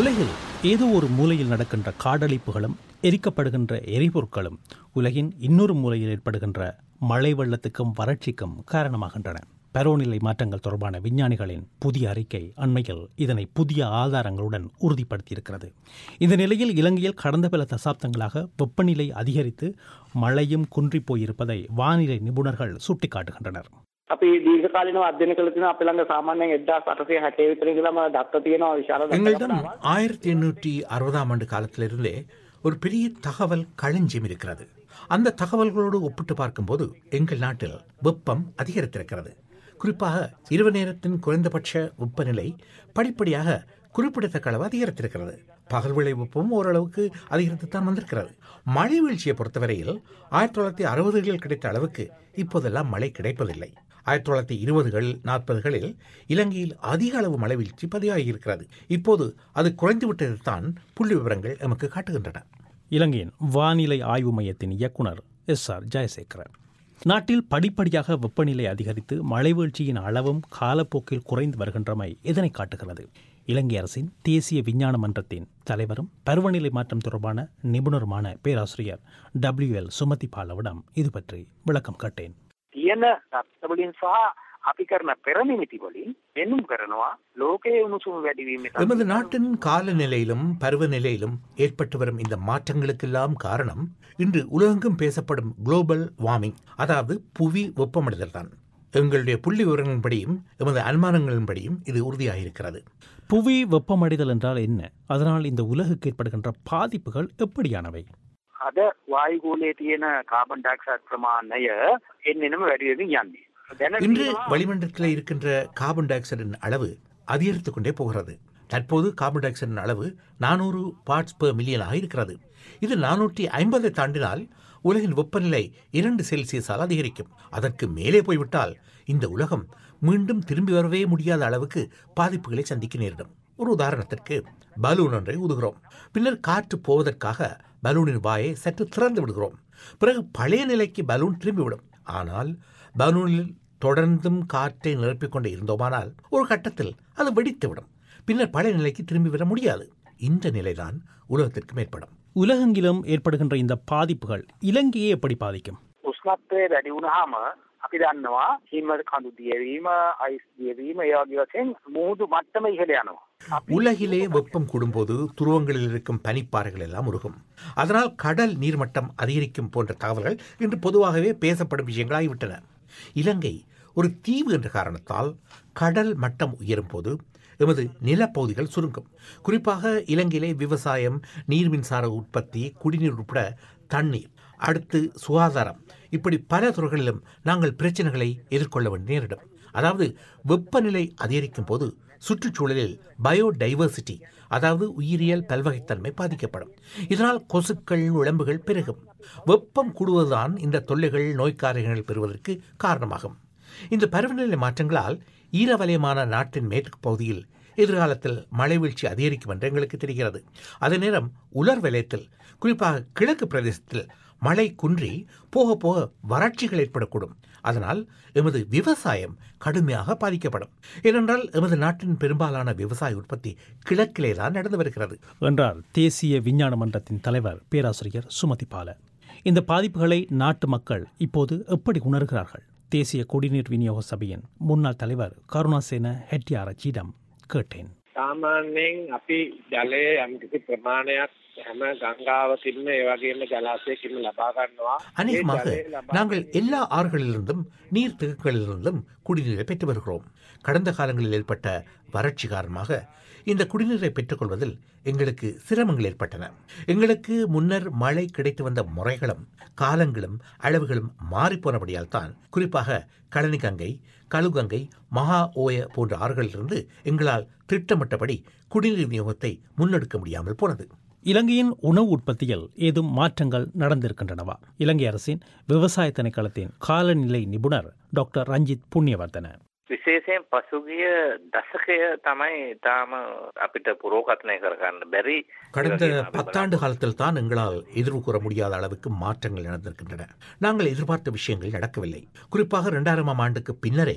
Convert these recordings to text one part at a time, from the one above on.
உலகில் ஏதோ ஒரு மூலையில் நடக்கின்ற காடழிப்புகளும் எரிக்கப்படுகின்ற எரிபொருட்களும் உலகின் இன்னொரு மூலையில் ஏற்படுகின்ற மழை வெள்ளத்துக்கும் வறட்சிக்கும் காரணமாகின்றன பருவநிலை மாற்றங்கள் தொடர்பான விஞ்ஞானிகளின் புதிய அறிக்கை அண்மையில் இதனை புதிய ஆதாரங்களுடன் உறுதிப்படுத்தியிருக்கிறது இந்த நிலையில் இலங்கையில் கடந்த பல தசாப்தங்களாக வெப்பநிலை அதிகரித்து மழையும் குன்றிப் போயிருப்பதை வானிலை நிபுணர்கள் சுட்டிக்காட்டுகின்றனர் අපි දීර්ඝකාලීනව අධ්‍යයනය කළ තියෙනවා අපේ ළඟ සාමාන්‍යයෙන් 1860 විතර ඉඳලම දත්ත තියෙනවා විශාල எங்களிடம் ஆயிரத்தி எண்ணூற்றி அறுபதாம் ஆண்டு காலத்திலிருந்தே ஒரு பெரிய தகவல் களஞ்சியம் இருக்கிறது அந்த தகவல்களோடு ஒப்பிட்டு பார்க்கும்போது எங்கள் நாட்டில் வெப்பம் அதிகரித்திருக்கிறது குறிப்பாக இரவு நேரத்தின் குறைந்தபட்ச வெப்பநிலை படிப்படியாக குறிப்பிடத்தக்க அளவு அதிகரித்திருக்கிறது பகல் விளை வெப்பமும் ஓரளவுக்கு அதிகரித்துத்தான் வந்திருக்கிறது மழை வீழ்ச்சியை பொறுத்தவரையில் ஆயிரத்தி தொள்ளாயிரத்தி அறுபதுகளில் கிடைத்த அளவுக்கு இப்போதெல்லாம் மழை கிடைப்பதில்லை ஆயிரத்தி தொள்ளாயிரத்தி இருபதுகள் நாற்பதுகளில் இலங்கையில் அதிக அளவு மழை வீழ்ச்சி பதிவாகியிருக்கிறது இப்போது அது குறைந்து விட்டதைத்தான் புள்ளி விவரங்கள் நமக்கு காட்டுகின்றன இலங்கையின் வானிலை ஆய்வு மையத்தின் இயக்குனர் எஸ் ஆர் ஜெயசேகரன் நாட்டில் படிப்படியாக வெப்பநிலை அதிகரித்து மழை வீழ்ச்சியின் அளவும் காலப்போக்கில் குறைந்து வருகின்றமை இதனை காட்டுகிறது இலங்கை அரசின் தேசிய விஞ்ஞான மன்றத்தின் தலைவரும் பருவநிலை மாற்றம் தொடர்பான நிபுணருமான பேராசிரியர் டபிள்யூ எல் சுமதி பாலவிடம் இது பற்றி விளக்கம் கேட்டேன் තියෙන දත්තවලින් සහ අපි කරන පෙරනිමිති වලින් පෙන්නුම් කරනවා ලෝකයේ උණුසුම වැඩිවීම எமது நாட்டின் காலநிலையிலும் பருவநிலையிலும் ஏற்பட்டு வரும் இந்த மாற்றங்களுக்கெல்லாம் காரணம் இன்று உலகெங்கும் பேசப்படும் குளோபல் வார்மிங் அதாவது புவி வெப்பமடைதல் தான் எங்களுடைய புள்ளி விவரங்களின்படியும் எமது அனுமானங்களின்படியும் இது உறுதியாகியிருக்கிறது புவி வெப்பமடைதல் என்றால் என்ன அதனால் இந்த உலகுக்கு ஏற்படுகின்ற பாதிப்புகள் எப்படியானவை අද වායුගෝලයේ තියෙන කාබන් ඩයිऑක්සයිඩ් ප්‍රමාණය එන්නෙනම වැඩි වෙමින් යන්නේ. දැන இன்று வளிமண்டலத்தில் இருக்கின்ற கார்பன் டை ஆக்சைடின் அளவு அதிகரித்துக் கொண்டே போகிறது தற்போது கார்பன் டை ஆக்சைடின் அளவு நானூறு பார்ட்ஸ் பெர் மில்லியனாக இருக்கிறது இது நானூற்றி ஐம்பதை தாண்டினால் உலகின் வெப்பநிலை இரண்டு செல்சியஸால் அதிகரிக்கும் அதற்கு மேலே போய்விட்டால் இந்த உலகம் மீண்டும் திரும்பி வரவே முடியாத அளவுக்கு பாதிப்புகளை சந்திக்க நேரிடும் ஒரு உதாரணத்திற்கு பலூன் ஒன்றை ஊதுகிறோம் பின்னர் காற்று போவதற்காக பலூனின் வாயை சற்று திறந்து விடுகிறோம் பிறகு பழைய நிலைக்கு பலூன் திரும்பிவிடும் ஆனால் பலூனில் தொடர்ந்தும் காற்றை நிரப்பிக் கொண்டே இருந்தோமானால் ஒரு கட்டத்தில் அது வெடித்துவிடும் பின்னர் பழைய நிலைக்கு திரும்பி வர முடியாது இந்த நிலைதான் உலகத்திற்கு ஏற்படும் உலகெங்கிலும் ஏற்படுகின்ற இந்த பாதிப்புகள் இலங்கையை எப்படி பாதிக்கும் උෂ්ණත්වය වැඩි වුණාම අපි දන්නවා හිම කඳු දියවීම අයිස් දියවීම ඒ වගේ වශයෙන් මුහුදු මට්ටම ඉහළ යනවා. අපි உலகிலே வெப்பம் கூடும்போது துருவங்களில் இருக்கும் பனிப்பாறைகள் எல்லாம் உருகும் அதனால் கடல் நீர்மட்டம் அதிகரிக்கும் போன்ற தகவல்கள் இன்று பொதுவாகவே பேசப்படும் விஷயங்களாகிவிட்டன இலங்கை ஒரு தீவு என்ற காரணத்தால் கடல் மட்டம் உயரும் போது எமது நிலப்பகுதிகள் சுருங்கும் குறிப்பாக இலங்கையிலே விவசாயம் நீர் மின்சார உற்பத்தி குடிநீர் உட்பட தண்ணீர் அடுத்து சுகாதாரம் இப்படி பல துறைகளிலும் நாங்கள் பிரச்சனைகளை எதிர்கொள்ள வேண்டி நேரிடும் அதாவது வெப்பநிலை அதிகரிக்கும் போது சுற்றுச்சூழலில் பயோடைவர்சிட்டி அதாவது உயிரியல் பல்வகைத்தன்மை பாதிக்கப்படும் இதனால் கொசுக்கள் உடம்புகள் பெருகும் வெப்பம் கூடுவதுதான் இந்த தொல்லைகள் நோய்க்காரர்கள் பெறுவதற்கு காரணமாகும் இந்த பருவநிலை மாற்றங்களால் ஈரவலயமான நாட்டின் மேற்கு பகுதியில் எதிர்காலத்தில் மழை வீழ்ச்சி அதிகரிக்கும் என்று எங்களுக்கு தெரிகிறது அதே நேரம் உலர் வலயத்தில் குறிப்பாக கிழக்கு பிரதேசத்தில் மழை குன்றி போக போக வறட்சிகள் ஏற்படக்கூடும் அதனால் எமது விவசாயம் கடுமையாக பாதிக்கப்படும் ஏனென்றால் எமது நாட்டின் பெரும்பாலான விவசாய உற்பத்தி கிழக்கிலே தான் நடந்து வருகிறது என்றார் தேசிய விஞ்ஞான மன்றத்தின் தலைவர் பேராசிரியர் சுமதி பால இந்த பாதிப்புகளை நாட்டு மக்கள் இப்போது எப்படி உணர்கிறார்கள் தேசிய குடிநீர் விநியோக சபையின் முன்னாள் தலைவர் கருணாசேன ஹெட்டியாரச்சியிடம் கேட்டேன் සාමාන්‍යයෙන් අපි ජලය යම්කිසි ප්‍රමාණයක් හැම ගංගාවකින්ම ඒ වගේම ජලාශයකින්ම ලබා ගන්නවා. ඒ அநேகமாக ජලය ලබා நாங்கள் எல்லா ஆறுகளிலிருந்தும் நீர் திகுக்களிலிருந்தும் குடிநீரை பெற்று வருகிறோம் கடந்த காலங்களில் ஏற்பட்ட வறட்சி காரணமாக இந்த குடிநீரை பெற்றுக்கொள்வதில் எங்களுக்கு சிரமங்கள் ஏற்பட்டன எங்களுக்கு முன்னர் மழை கிடைத்து வந்த முறைகளும் காலங்களும் அளவுகளும் மாறிப்போனபடியால் தான் குறிப்பாக கழனிகங்கை கழுகங்கை மகா ஓய போன்ற ஆறுகளிலிருந்து எங்களால் திட்டமிட்டபடி குடிநீர் விநியோகத்தை முன்னெடுக்க முடியாமல் போனது இலங்கையின் உணவு உற்பத்தியில் ஏதும் மாற்றங்கள் நடந்திருக்கின்றனவா இலங்கை அரசின் விவசாய திணைக்களத்தின் காலநிலை நிபுணர் டாக்டர் ரஞ்சித் புண்ணியவர்தன විශේෂයෙන් පසුගිය දශකය තමයි තාම අපිට පුරෝකථනය කරගන්න බැරි கடந்த ඒ වගේම අපි பத்தாண்டு காலத்தில் தான் எங்களால் எதிர்வு கூற முடியாத அளவுக்கு மாற்றங்கள் நடந்திருக்கின்றன நாங்கள் எதிர்பார்த்த விஷயங்கள் நடக்கவில்லை குறிப்பாக இரண்டாயிரமாம் ஆண்டுக்கு பின்னரே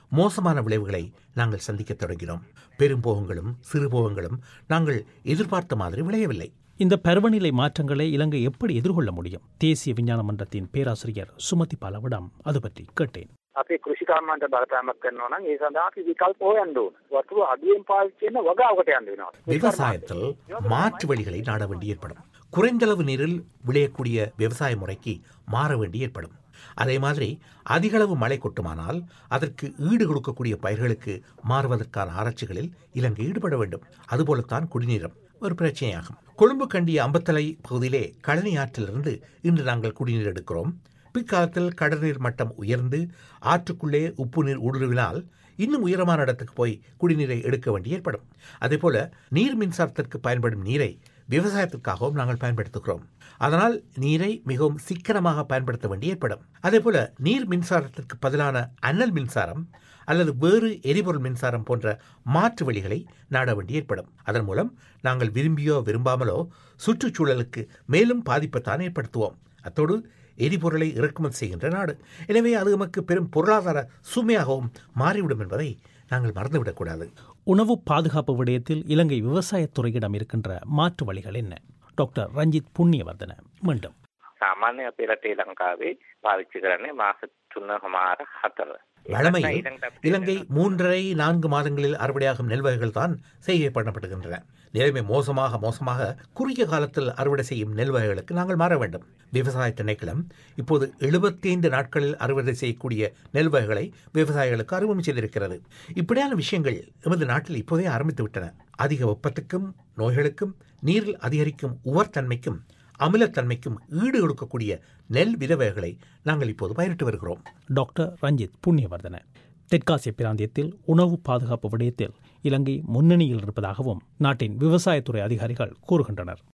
மோசமான விளைவுகளை நாங்கள் சந்திக்கத் தொடங்கினோம் பெரும்போகங்களும் சிறுபோகங்களும் நாங்கள் எதிர்பார்த்த மாதிரி விளையவில்லை இந்த பருவநிலை மாற்றங்களை இலங்கை எப்படி எதிர்கொள்ள முடியும் தேசிய விஞ்ஞான மன்றத்தின் பேராசிரியர் சுமதி பாலவிடம் அது பற்றி கேட்டேன் අපේ කෘෂිකර්මන්ට බලපෑමක් කරනවා නම් ඒ සඳහා අපි විකල්ප හොයන්න ඕන. වතුර අඩුවෙන් පාවිච්චි කරන වගාවකට යන්න වෙනවා. விவசாயத்தில் மாற்று வழிகளை நாட வேண்டி ஏற்படும் குறைந்தளவு நீரில் விளையக்கூடிய விவசாய முறைக்கு மாற வேண்டி ஏற்படும் அதே மாதிரி அதிகளவு மழை கொட்டுமானால் அதற்கு ஈடு கொடுக்கக்கூடிய பயிர்களுக்கு மாறுவதற்கான ஆராய்ச்சிகளில் இலங்கை ஈடுபட வேண்டும் அதுபோலத்தான் குடிநீரம் ஒரு பிரச்சனையாகும் கொழும்பு கண்டிய அம்பத்தலை பகுதியிலே கழனி ஆற்றிலிருந்து இன்று நாங்கள் குடிநீர் எடுக்கிறோம் பிற்காலத்தில் கடல்நீர் மட்டம் உயர்ந்து ஆற்றுக்குள்ளே உப்பு நீர் ஊடுருவினால் இன்னும் உயரமான இடத்துக்கு போய் குடிநீரை எடுக்க வேண்டி ஏற்படும் அதேபோல நீர் மின்சாரத்திற்கு பயன்படும் நீரை விவசாயத்திற்காகவும் நாங்கள் பயன்படுத்துகிறோம் அதனால் நீரை மிகவும் சிக்கனமாக பயன்படுத்த வேண்டி ஏற்படும் அதேபோல நீர் மின்சாரத்திற்கு பதிலான அனல் மின்சாரம் அல்லது வேறு எரிபொருள் மின்சாரம் போன்ற மாற்று வழிகளை நாட வேண்டி ஏற்படும் அதன் மூலம் நாங்கள் விரும்பியோ விரும்பாமலோ சுற்றுச்சூழலுக்கு மேலும் பாதிப்பைத்தான் ஏற்படுத்துவோம் அத்தோடு எரிபொருளை இறக்குமதி செய்கின்ற நாடு எனவே அது நமக்கு பெரும் பொருளாதார சுமையாகவும் மாறிவிடும் என்பதை நாங்கள் மறந்துவிடக்கூடாது உணவு பாதுகாப்பு விடயத்தில் இலங்கை விவசாயத்துறையிடம் இருக்கின்ற மாற்று வழிகள் என்ன டாக்டர் ரஞ்சித் புண்ணியவர்தன மீண்டும் සාමාන්‍ය අපේ රටේ ලංකාවේ පාවිච්චි කරන්නේ මාස තුන හමාර හතර. வழமையில் இலங்கை மூன்றரை நான்கு மாதங்களில் அறுவடையாகும் நெல் வகைகள் தான் செய்கை பண்ணப்படுகின்றன நிலைமை மோசமாக மோசமாக குறுகிய காலத்தில் அறுவடை செய்யும் நெல் வகைகளுக்கு நாங்கள் மாற வேண்டும் விவசாய திணைக்களம் இப்போது எழுபத்தைந்து நாட்களில் அறுவடை செய்யக்கூடிய நெல் வகைகளை விவசாயிகளுக்கு அறிமுகம் செய்திருக்கிறது இப்படியான விஷயங்கள் எமது நாட்டில் இப்போதே ஆரம்பித்து விட்டன அதிக வெப்பத்துக்கும் நோய்களுக்கும் நீரில் அதிகரிக்கும் உவர்த்தன்மைக்கும் அமிலத்தன்மைக்கும் ஈடு கொடுக்கக்கூடிய நெல் வித வகைகளை நாங்கள் இப்போது பயிரிட்டு வருகிறோம் டாக்டர் ரஞ்சித் புண்ணியவர்தன தெற்காசிய பிராந்தியத்தில் உணவு பாதுகாப்பு விடயத்தில் இலங்கை முன்னணியில் இருப்பதாகவும் நாட்டின் விவசாயத்துறை அதிகாரிகள் கூறுகின்றனர்